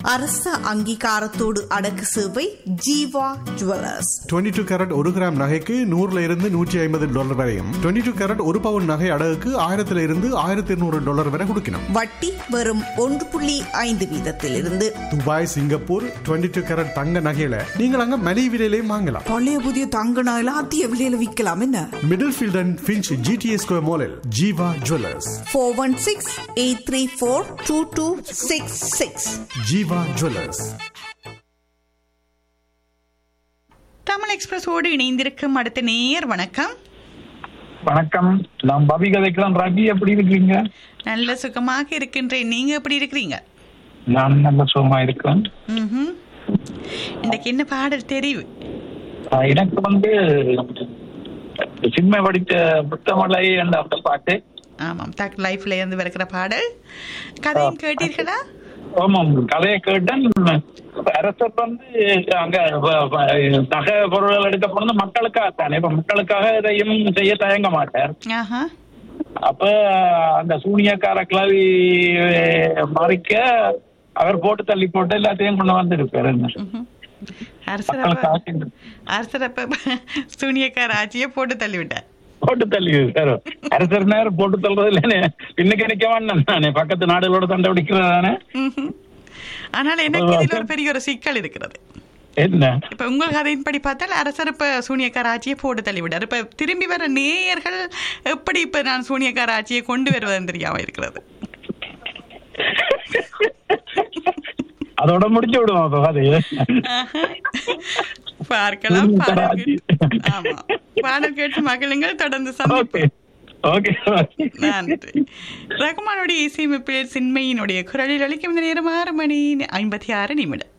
அரச அங்கீகாரத்தோடு அடக்கு சேவை ஜீவா ஜுவல்லர்ஸ் 22 டூ கேரட் ஒரு கிராம் நகைக்கு நூறுல இருந்து நூற்றி ஐம்பது டாலர் வரையும் 22 டூ கேரட் ஒரு பவுன் நகை அடகுக்கு ஆயிரத்துல இருந்து ஆயிரத்தி இருநூறு டாலர் வரை கொடுக்கணும் வட்டி வெறும் ஒன்று புள்ளி ஐந்து வீதத்திலிருந்து துபாய் சிங்கப்பூர் 22 டூ கேரட் தங்க நகையில நீங்கள் அங்க மலிவு விலையிலையும் வாங்கலாம் பழைய புதிய தங்க நகையில அதிக விலையில விற்கலாம் என்ன Middlefield and Finch GTS square மாலில் Jeeva jewellers four one six eight three four two two six six Jeeva jewellers Tamil எக்ஸ்பிரஸோடு இணைந்திருக்கும் அடுத்த நேயர் வணக்கம் வணக்கம் நான் பவி கதைக்கலாம் ரவி எப்படி இருக்கீங்க நல்ல சுகமாக இருக்கின்றேன் நீங்க எப்படி இருக்கிறீங்க நான் நல்ல சுகமா இருக்கேன் ம்ஹும். இன்றைக்கு என்ன பாடல் தெரிவு ஆஹ் எனக்கு வந்து சின்மை படித்த புத்தமலை என்ற அந்த பாட்டு ஆமாம் தக் லைஃப்ல இருந்து வருகிற பாடல் கதையும் கேட்டீர்களா ஆமாம் கதையை கேட்டேன் அரசர் வந்து அங்க வ- வ- நகை பொருள்கள் எடுக்க போனது மக்களுக்காக தானே இப்ப மக்களுக்காக எதையும் செய்ய தயங்க மாட்டார் ஆஹா அப்ப அந்த சூனியக்கார கிளவி மறிக்க அவர் போட்டு தள்ளி போட்டு எல்லாத்தையும் கொண்டு வந்திருப்பாரு ம்ஹும். அரசர் மக்களுக்காக அப்ப- செஞ்சு- அரசர் அப்ப சூனியக்கார ஆட்சியை போட்டு தள்ளிவிட்டார் போட்டு தள்ளி சார் அரசர் நேரம் போட்டு தள்ளுறது இல்லைன்னு இன்னைக்கு நிக்க வேண்டாம் நானே பக்கத்து நாடுகளோட சண்டை பிடிக்கிறதானே ம்ஹும். ஆனால் எனக்கு இதில் ஒரு பெரிய ஒரு சிக்கல் இருக்கிறது என்ன இப்ப உங்கள் கதையின்படி பார்த்தால் அரசர் இப்ப சூனியக்கார ஆட்சியை போட்டு தள்ளிவிட்டார் இப்ப திரும்பி வர நேயர்கள் எப்படி இப்ப நான் சூனியக்கார ஆட்சியை கொண்டு வருவதுன்னு தெரியாம இருக்கிறது அதோட முடிச்சு விடுவோம் அப்ப கதையை ஆஹா. பார்க்கலாம் சூனியக்கார பாடல் ஆட்சி. கேட்டு- ஆமா பாடல் கேட்டு மகளுங்கள் தொடர்ந்து ஓகே சந்திப்போம் ஓகே நன்றி ரகுமானுடைய இசையமைப்பில் சின்மையினுடைய குரலில் அளிக்கும் இந்த நேரம் ஆறு மணி ஐம்பத்தி ஆறு நிமிடம்